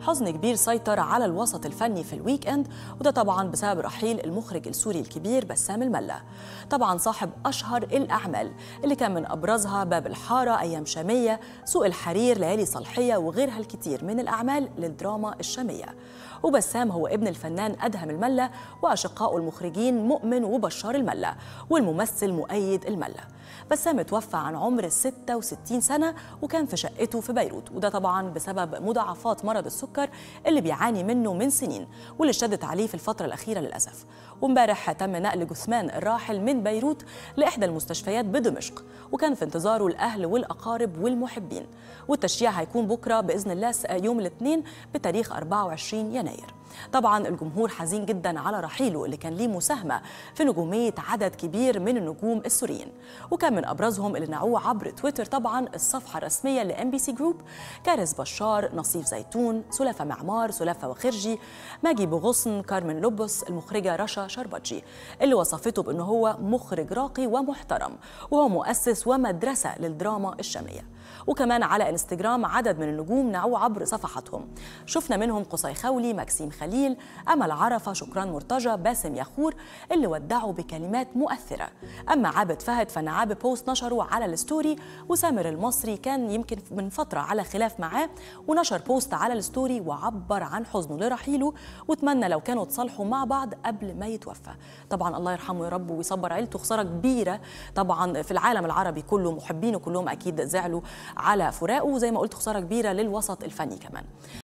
حزن كبير سيطر على الوسط الفني في الويك اند وده طبعا بسبب رحيل المخرج السوري الكبير بسام الملا طبعا صاحب اشهر الاعمال اللي كان من ابرزها باب الحاره ايام شاميه سوق الحرير ليالي صالحيه وغيرها الكثير من الاعمال للدراما الشاميه وبسام هو ابن الفنان ادهم الملا واشقائه المخرجين مؤمن وبشار الملا والممثل مؤيد الملا بسام توفى عن عمر 66 سنة وكان في شقته في بيروت وده طبعا بسبب مضاعفات مرض السكر اللي بيعاني منه من سنين واللي اشتدت عليه في الفترة الأخيرة للأسف وامبارح تم نقل جثمان الراحل من بيروت لإحدى المستشفيات بدمشق وكان في انتظاره الأهل والأقارب والمحبين والتشييع هيكون بكرة بإذن الله يوم الاثنين بتاريخ 24 يناير طبعا الجمهور حزين جدا على رحيله اللي كان ليه مساهمة في نجومية عدد كبير من النجوم السوريين وكان من أبرزهم اللي نعوه عبر تويتر طبعا الصفحة الرسمية لام بي سي جروب كارث بشار نصيف زيتون سلافة معمار سلافة وخرجي ماجي بغصن كارمن لوبس المخرجة رشا شربتجي اللي وصفته بأنه هو مخرج راقي ومحترم وهو مؤسس ومدرسة للدراما الشامية وكمان على انستجرام عدد من النجوم نعوا عبر صفحاتهم شفنا منهم قصي خولي مكسيم خليل أمل عرفة شكران مرتجى باسم يخور اللي ودعوا بكلمات مؤثرة أما عابد فهد فنعاب بوست نشره على الستوري وسامر المصري كان يمكن من فترة على خلاف معاه ونشر بوست على الستوري وعبر عن حزنه لرحيله وتمنى لو كانوا تصالحوا مع بعض قبل ما يتوفى طبعا الله يرحمه يا رب ويصبر عيلته خسارة كبيرة طبعا في العالم العربي كله محبينه كلهم أكيد زعلوا على فراقه وزي ما قلت خسارة كبيرة للوسط الفني كمان